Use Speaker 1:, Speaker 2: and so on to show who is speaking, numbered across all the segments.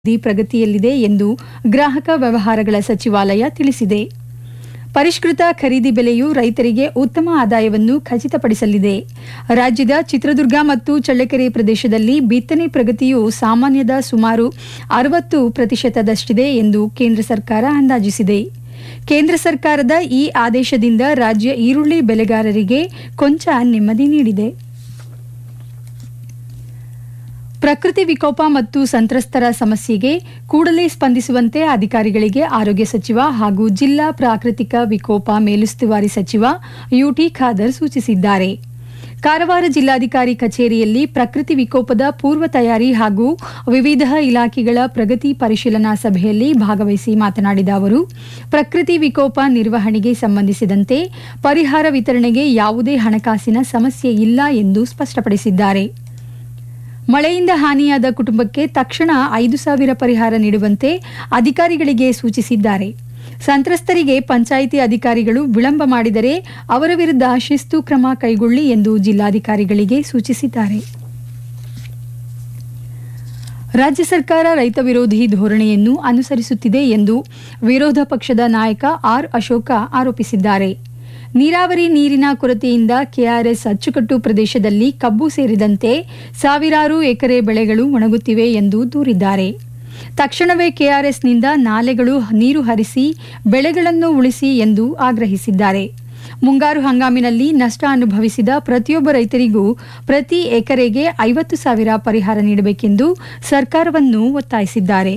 Speaker 1: ಅಭಿವೃದ್ಧಿ ಪ್ರಗತಿಯಲ್ಲಿದೆ ಎಂದು ಗ್ರಾಹಕ ವ್ಯವಹಾರಗಳ ಸಚಿವಾಲಯ ತಿಳಿಸಿದೆ ಪರಿಷ್ಕೃತ ಖರೀದಿ ಬೆಲೆಯು ರೈತರಿಗೆ ಉತ್ತಮ ಆದಾಯವನ್ನು ಖಚಿತಪಡಿಸಲಿದೆ ರಾಜ್ಯದ ಚಿತ್ರದುರ್ಗ ಮತ್ತು ಚಳ್ಳಕೆರೆ ಪ್ರದೇಶದಲ್ಲಿ ಬಿತ್ತನೆ ಪ್ರಗತಿಯು ಸಾಮಾನ್ಯದ ಸುಮಾರು ಅರವತ್ತು ಪ್ರತಿಶತದಷ್ಟಿದೆ ಎಂದು ಕೇಂದ್ರ ಸರ್ಕಾರ ಅಂದಾಜಿಸಿದೆ ಕೇಂದ್ರ ಸರ್ಕಾರದ ಈ ಆದೇಶದಿಂದ ರಾಜ್ಯ ಈರುಳ್ಳಿ ಬೆಳೆಗಾರರಿಗೆ ಕೊಂಚ ನೆಮ್ಮದಿ ನೀಡಿದೆ ಪ್ರಕೃತಿ ವಿಕೋಪ ಮತ್ತು ಸಂತ್ರಸ್ತರ ಸಮಸ್ಯೆಗೆ ಕೂಡಲೇ ಸ್ಪಂದಿಸುವಂತೆ ಅಧಿಕಾರಿಗಳಿಗೆ ಆರೋಗ್ಯ ಸಚಿವ ಹಾಗೂ ಜಿಲ್ಲಾ ಪ್ರಾಕೃತಿಕ ವಿಕೋಪ ಮೇಲುಸ್ತುವಾರಿ ಸಚಿವ ಯುಟಿ ಖಾದರ್ ಸೂಚಿಸಿದ್ದಾರೆ ಕಾರವಾರ ಜಿಲ್ಲಾಧಿಕಾರಿ ಕಚೇರಿಯಲ್ಲಿ ಪ್ರಕೃತಿ ವಿಕೋಪದ ಪೂರ್ವ ತಯಾರಿ ಹಾಗೂ ವಿವಿಧ ಇಲಾಖೆಗಳ ಪ್ರಗತಿ ಪರಿಶೀಲನಾ ಸಭೆಯಲ್ಲಿ ಭಾಗವಹಿಸಿ ಮಾತನಾಡಿದ ಅವರು ಪ್ರಕೃತಿ ವಿಕೋಪ ನಿರ್ವಹಣೆಗೆ ಸಂಬಂಧಿಸಿದಂತೆ ಪರಿಹಾರ ವಿತರಣೆಗೆ ಯಾವುದೇ ಹಣಕಾಸಿನ ಸಮಸ್ಯೆ ಇಲ್ಲ ಎಂದು ಸ್ಪಷ್ಟಪಡಿಸಿದ್ದಾರೆ ಮಳೆಯಿಂದ ಹಾನಿಯಾದ ಕುಟುಂಬಕ್ಕೆ ತಕ್ಷಣ ಐದು ಸಾವಿರ ಪರಿಹಾರ ನೀಡುವಂತೆ ಅಧಿಕಾರಿಗಳಿಗೆ ಸೂಚಿಸಿದ್ದಾರೆ ಸಂತ್ರಸ್ತರಿಗೆ ಪಂಚಾಯಿತಿ ಅಧಿಕಾರಿಗಳು ವಿಳಂಬ ಮಾಡಿದರೆ ಅವರ ವಿರುದ್ಧ ಶಿಸ್ತು ಕ್ರಮ ಕೈಗೊಳ್ಳಿ ಎಂದು ಜಿಲ್ಲಾಧಿಕಾರಿಗಳಿಗೆ ಸೂಚಿಸಿದ್ದಾರೆ ರಾಜ್ಯ ಸರ್ಕಾರ ರೈತ ವಿರೋಧಿ ಧೋರಣೆಯನ್ನು ಅನುಸರಿಸುತ್ತಿದೆ ಎಂದು ವಿರೋಧ ಪಕ್ಷದ ನಾಯಕ ಆರ್ ಅಶೋಕ ಆರೋಪಿಸಿದ್ದಾರೆ ನೀರಾವರಿ ನೀರಿನ ಕೊರತೆಯಿಂದ ಕೆಆರ್ಎಸ್ ಅಚ್ಚುಕಟ್ಟು ಪ್ರದೇಶದಲ್ಲಿ ಕಬ್ಬು ಸೇರಿದಂತೆ ಸಾವಿರಾರು ಎಕರೆ ಬೆಳೆಗಳು ಒಣಗುತ್ತಿವೆ ಎಂದು ದೂರಿದ್ದಾರೆ ತಕ್ಷಣವೇ ಕೆಆರ್ಎಸ್ನಿಂದ ನಾಲೆಗಳು ನೀರು ಹರಿಸಿ ಬೆಳೆಗಳನ್ನು ಉಳಿಸಿ ಎಂದು ಆಗ್ರಹಿಸಿದ್ದಾರೆ ಮುಂಗಾರು ಹಂಗಾಮಿನಲ್ಲಿ ನಷ್ಟ ಅನುಭವಿಸಿದ ಪ್ರತಿಯೊಬ್ಬ ರೈತರಿಗೂ ಪ್ರತಿ ಎಕರೆಗೆ ಐವತ್ತು ಸಾವಿರ ಪರಿಹಾರ ನೀಡಬೇಕೆಂದು ಸರ್ಕಾರವನ್ನು ಒತ್ತಾಯಿಸಿದ್ದಾರೆ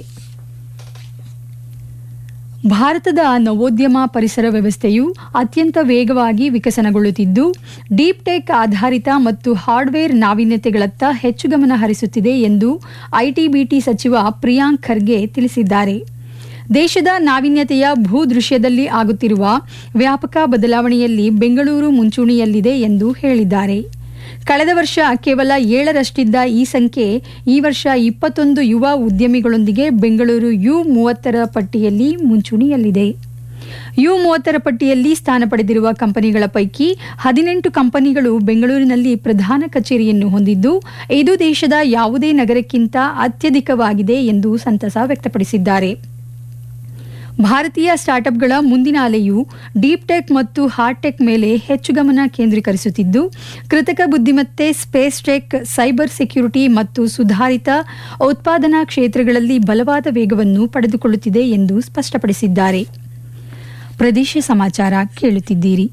Speaker 1: ಭಾರತದ ನವೋದ್ಯಮ ಪರಿಸರ ವ್ಯವಸ್ಥೆಯು ಅತ್ಯಂತ ವೇಗವಾಗಿ ವಿಕಸನಗೊಳ್ಳುತ್ತಿದ್ದು ಡೀಪ್ ಟೆಕ್ ಆಧಾರಿತ ಮತ್ತು ಹಾರ್ಡ್ವೇರ್ ನಾವೀನ್ಯತೆಗಳತ್ತ ಹೆಚ್ಚು ಗಮನ ಹರಿಸುತ್ತಿದೆ ಎಂದು ಐಟಿಬಿಟಿ ಸಚಿವ ಪ್ರಿಯಾಂಕ್ ಖರ್ಗೆ ತಿಳಿಸಿದ್ದಾರೆ ದೇಶದ ನಾವೀನ್ಯತೆಯ ಭೂದೃಶ್ಯದಲ್ಲಿ ಆಗುತ್ತಿರುವ ವ್ಯಾಪಕ ಬದಲಾವಣೆಯಲ್ಲಿ ಬೆಂಗಳೂರು ಮುಂಚೂಣಿಯಲ್ಲಿದೆ ಎಂದು ಹೇಳಿದ್ದಾರೆ ಕಳೆದ ವರ್ಷ ಕೇವಲ ಏಳರಷ್ಟಿದ್ದ ಈ ಸಂಖ್ಯೆ ಈ ವರ್ಷ ಇಪ್ಪತ್ತೊಂದು ಯುವ ಉದ್ಯಮಿಗಳೊಂದಿಗೆ ಬೆಂಗಳೂರು ಯು ಮೂವತ್ತರ ಪಟ್ಟಿಯಲ್ಲಿ ಮುಂಚೂಣಿಯಲ್ಲಿದೆ ಯು ಮೂವತ್ತರ ಪಟ್ಟಿಯಲ್ಲಿ ಸ್ಥಾನ ಪಡೆದಿರುವ ಕಂಪನಿಗಳ ಪೈಕಿ ಹದಿನೆಂಟು ಕಂಪನಿಗಳು ಬೆಂಗಳೂರಿನಲ್ಲಿ ಪ್ರಧಾನ ಕಚೇರಿಯನ್ನು ಹೊಂದಿದ್ದು ಇದು ದೇಶದ ಯಾವುದೇ ನಗರಕ್ಕಿಂತ ಅತ್ಯಧಿಕವಾಗಿದೆ ಎಂದು ಸಂತಸ ವ್ಯಕ್ತಪಡಿಸಿದ್ದಾರೆ ಭಾರತೀಯ ಸ್ಟಾರ್ಟ್ಅಪ್ಗಳ ಮುಂದಿನ ಅಲೆಯು ಡೀಪ್ ಟೆಕ್ ಮತ್ತು ಹಾರ್ಡ್ ಟೆಕ್ ಮೇಲೆ ಹೆಚ್ಚು ಗಮನ ಕೇಂದ್ರೀಕರಿಸುತ್ತಿದ್ದು ಕೃತಕ ಬುದ್ಧಿಮತ್ತೆ ಸ್ಪೇಸ್ ಟೆಕ್ ಸೈಬರ್ ಸೆಕ್ಯುರಿಟಿ ಮತ್ತು ಸುಧಾರಿತ ಉತ್ಪಾದನಾ ಕ್ಷೇತ್ರಗಳಲ್ಲಿ ಬಲವಾದ ವೇಗವನ್ನು ಪಡೆದುಕೊಳ್ಳುತ್ತಿದೆ ಎಂದು ಸ್ಪಷ್ಟಪಡಿಸಿದ್ದಾರೆ ಪ್ರದೇಶ ಸಮಾಚಾರ ಕೇಳುತ್ತಿದ್ದೀರಿ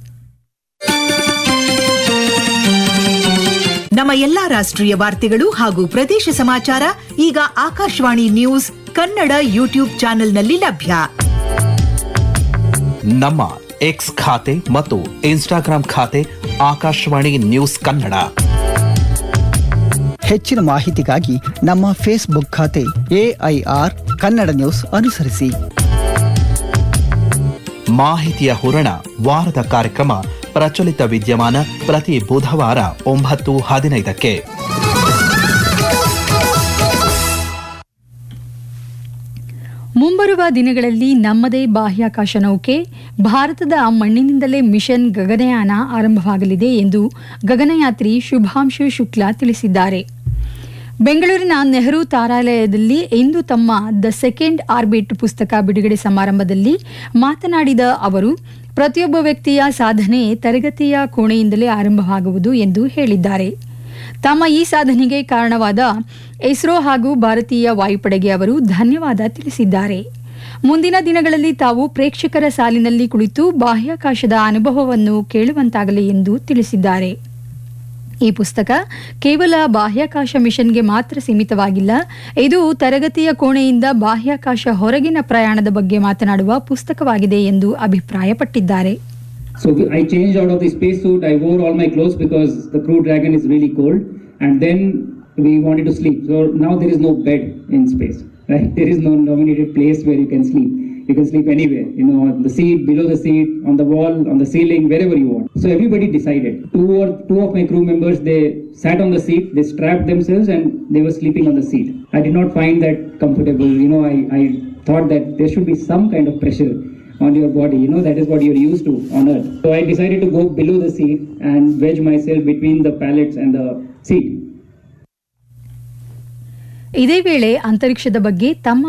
Speaker 2: ನಮ್ಮ ಎಲ್ಲಾ ರಾಷ್ಟ್ರೀಯ ವಾರ್ತೆಗಳು ಹಾಗೂ ಪ್ರದೇಶ ಸಮಾಚಾರ ಈಗ ಆಕಾಶವಾಣಿ ನ್ಯೂಸ್ ಕನ್ನಡ ಯೂಟ್ಯೂಬ್ ಚಾನೆಲ್ನಲ್ಲಿ ಲಭ್ಯ
Speaker 3: ನಮ್ಮ ಎಕ್ಸ್ ಖಾತೆ ಮತ್ತು ಇನ್ಸ್ಟಾಗ್ರಾಂ ಖಾತೆ ಆಕಾಶವಾಣಿ ನ್ಯೂಸ್ ಕನ್ನಡ
Speaker 4: ಹೆಚ್ಚಿನ ಮಾಹಿತಿಗಾಗಿ ನಮ್ಮ ಫೇಸ್ಬುಕ್ ಖಾತೆ ಎಐಆರ್ ಕನ್ನಡ ನ್ಯೂಸ್ ಅನುಸರಿಸಿ
Speaker 3: ಮಾಹಿತಿಯ ಹೂರಣ ವಾರದ ಕಾರ್ಯಕ್ರಮ ಪ್ರಚಲಿತ ವಿದ್ಯಮಾನ ಪ್ರತಿ ಬುಧವಾರ ಒಂಬತ್ತು ಹದಿನೈದಕ್ಕೆ
Speaker 1: ಮುಂಬರುವ ದಿನಗಳಲ್ಲಿ ನಮ್ಮದೇ ಬಾಹ್ಯಾಕಾಶ ನೌಕೆ ಭಾರತದ ಮಣ್ಣಿನಿಂದಲೇ ಮಿಷನ್ ಗಗನಯಾನ ಆರಂಭವಾಗಲಿದೆ ಎಂದು ಗಗನಯಾತ್ರಿ ಶುಭಾಂಶು ಶುಕ್ಲಾ ತಿಳಿಸಿದ್ದಾರೆ ಬೆಂಗಳೂರಿನ ನೆಹರು ತಾರಾಲಯದಲ್ಲಿ ಇಂದು ತಮ್ಮ ದ ಸೆಕೆಂಡ್ ಆರ್ಬಿಟ್ ಪುಸ್ತಕ ಬಿಡುಗಡೆ ಸಮಾರಂಭದಲ್ಲಿ ಮಾತನಾಡಿದ ಅವರು ಪ್ರತಿಯೊಬ್ಬ ವ್ಯಕ್ತಿಯ ಸಾಧನೆ ತರಗತಿಯ ಕೋಣೆಯಿಂದಲೇ ಆರಂಭವಾಗುವುದು ಎಂದು ಹೇಳಿದ್ದಾರೆ ತಮ್ಮ ಈ ಸಾಧನೆಗೆ ಕಾರಣವಾದ ಇಸ್ರೋ ಹಾಗೂ ಭಾರತೀಯ ವಾಯುಪಡೆಗೆ ಅವರು ಧನ್ಯವಾದ ತಿಳಿಸಿದ್ದಾರೆ ಮುಂದಿನ ದಿನಗಳಲ್ಲಿ ತಾವು ಪ್ರೇಕ್ಷಕರ ಸಾಲಿನಲ್ಲಿ ಕುಳಿತು ಬಾಹ್ಯಾಕಾಶದ ಅನುಭವವನ್ನು ಕೇಳುವಂತಾಗಲಿ ಎಂದು ತಿಳಿಸಿದ್ದಾರೆ ಈ ಪುಸ್ತಕ ಕೇವಲ ಬಾಹ್ಯಾಕಾಶ ಮಿಷನ್ಗೆ ಮಾತ್ರ ಸೀಮಿತವಾಗಿಲ್ಲ ಇದು ತರಗತಿಯ ಕೋಣೆಯಿಂದ ಬಾಹ್ಯಾಕಾಶ ಹೊರಗಿನ ಪ್ರಯಾಣದ ಬಗ್ಗೆ ಮಾತನಾಡುವ ಪುಸ್ತಕವಾಗಿದೆ ಎಂದು ಅಭಿಪ್ರಾಯಪಟ್ಟಿದ್ದಾರೆ
Speaker 5: So I changed out of the spacesuit. I wore all my clothes because the Crew Dragon is really cold, and then we wanted to sleep. So now there is no bed in space, right? There is no nominated place where you can sleep. You can sleep anywhere, you know, on the seat, below the seat, on the wall, on the ceiling, wherever you want. So everybody decided. Two or two of my crew members they sat on the seat, they strapped themselves, and they were sleeping on the seat. I did not find that comfortable. You know, I, I thought that there should be some kind of pressure on your body. You know, that is what you're used to on Earth. So I decided to go below the seat and wedge myself between the pallets and the seat.
Speaker 1: ಇದೇ ವೇಳೆ ಅಂತರಿಕ್ಷದ ಬಗ್ಗೆ ತಮ್ಮ